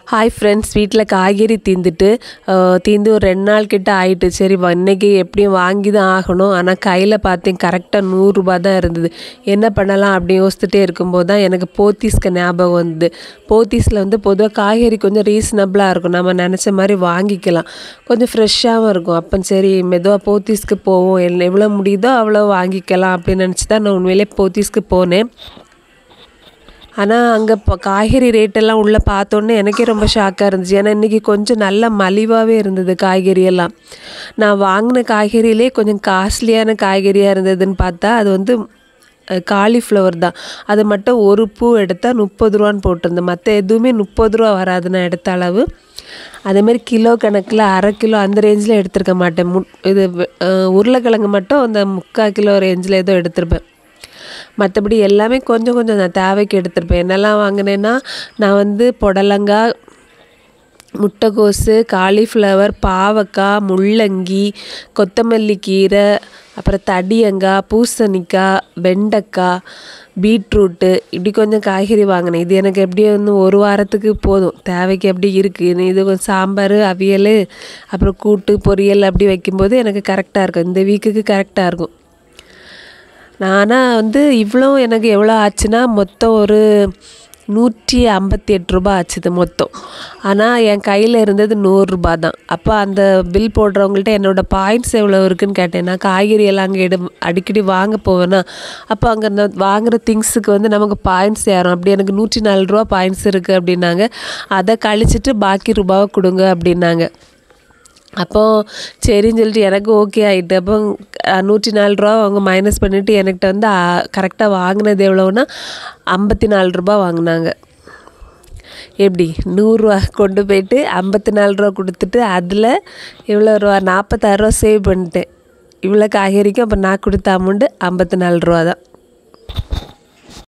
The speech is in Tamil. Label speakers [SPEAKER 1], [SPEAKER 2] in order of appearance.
[SPEAKER 1] ஹாய் ஃப்ரெண்ட்ஸ் வீட்டில் காய்கறி தீந்துட்டு அஹ், தீந்து ஒரு ரெண்டு நாள் கிட்ட ஆயிட்டு சரி வ- இன்னைக்கு எப்படியும் வாங்கி தான் ஆகணும் ஆனால் கையில் பார்த்தேன் கரெக்டாக நூறுரூபா தான் இருந்தது என்ன பண்ணலாம் அப்படி யோசிச்சுட்டே இருக்கும்போது தான் எனக்கு போத்தீஸ்க்கு ஞாபகம் வந்தது போத்தீஸில் வந்து பொதுவாக காய்கறி கொஞ்சம் ரீசனபிளாக இருக்கும் நம்ம நினச்ச மாதிரி வாங்கிக்கலாம் கொஞ்சம் ஃப்ரெஷ்ஷாகவும் இருக்கும் அப்போ சரி மெதுவாக போத்தீஸ்க்கு போவோம் எல் எவ்வளோ முடியுதோ அவ்வளோ வாங்கிக்கலாம் அப்படின்னு நினச்சி தான் நான் உண்மையிலே போத்தீஸ்க்கு போனேன் ஆனால் அங்கே இப்போ காய்கறி ரேட்டெல்லாம் உள்ளே பார்த்தோன்னே எனக்கே ரொம்ப ஷாக்காக இருந்துச்சு ஏன்னா இன்றைக்கி கொஞ்சம் நல்ல மலிவாகவே இருந்தது காய்கறி எல்லாம் நான் வாங்கின காய்கறியிலே கொஞ்சம் காஸ்ட்லியான காய்கறியாக இருந்ததுன்னு பார்த்தா அது வந்து காலிஃப்ளவர் தான் அது மட்டும் ஒரு பூ எடுத்தால் முப்பது ரூபான்னு போட்டிருந்தேன் மற்ற எதுவுமே முப்பது ரூபா வராது நான் எடுத்த அளவு அதேமாரி கிலோ கணக்கில் அரை கிலோ அந்த ரேஞ்சில் எடுத்திருக்க மாட்டேன் மு இது அஹ், உருளைக்கிழங்கு மட்டும் அந்த முக்கால் கிலோ ரேஞ்சில் ஏதோ எடுத்திருப்பேன் மற்றபடி எல்லாமே கொஞ்சம் கொஞ்சம் நான் தேவைக்கு எடுத்திருப்பேன் என்னெல்லாம் வாங்கினேன்னா நான் வந்து புடலங்காய் முட்டைக்கோஸு காலிஃப்ளவர் பாவக்காய் முள்ளங்கி கொத்தமல்லி கீரை அப்புறம் தடியங்காய் பூசணிக்காய் வெண்டைக்காய் பீட்ரூட்டு இப்படி கொஞ்சம் காய்கறி வாங்கினேன் இது எனக்கு எப்படியும் வந்து ஒரு வாரத்துக்கு போதும் தேவைக்கு எப்படி இருக்குது இது கொஞ்சம் சாம்பார் அவியல் அப்புறம் கூட்டு பொரியல் அப்படி வைக்கும்போது எனக்கு கரெக்டாக இருக்கும் இந்த வீக்குக்கு கரெக்டாக இருக்கும் நானாக வந்து இவ்வளோ எனக்கு எவ்வளோ ஆச்சுன்னா மொத்தம் ஒரு நூற்றி ஐம்பத்தி எட்டு ரூபா ஆச்சுது மொத்தம் ஆனால் என் கையில் இருந்தது நூறுரூபா தான் அப்போ அந்த பில் போடுறவங்கள்ட்ட என்னோடய பாயிண்ட்ஸ் எவ்வளோ இருக்குன்னு கேட்டேன் நான் காய்கறி எல்லாம் அங்கே எடு அடிக்கடி வாங்க போவேன்னா அப்போ அங்கே அந்த வாங்குகிற திங்ஸுக்கு வந்து நமக்கு பாயிண்ட்ஸ் ஏறும் அப்படி எனக்கு நூற்றி நாலு ரூபா பாயிண்ட்ஸ் இருக்குது அப்படின்னாங்க அதை கழிச்சிட்டு பாக்கி ரூபாவை கொடுங்க அப்படின்னாங்க அப்போ சரின்னு சொல்லிட்டு எனக்கு ஓகே ஆகிட்டு அப்போ அஹ், நூற்றி நாலு ரூபா அவங்க மைனஸ் பண்ணிவிட்டு எனக்கிட்ட வந்து கரெக்டாக வாங்கினது எவ்வளோன்னா ஐம்பத்தி நாலு ரூபா வாங்கினாங்க எப்படி நூறுரூவா கொண்டு போயிட்டு ஐம்பத்தி நாலு ரூபா கொடுத்துட்டு அதில் இவ்வளோ ரூபா நாற்பத்தாறு ரூபா சேவ் பண்ணிட்டேன் இவ்வளோ காய்கறிக்கும் அப்போ நான் கொடுத்த அமௌண்ட்டு ஐம்பத்தி நாலு ரூபா தான்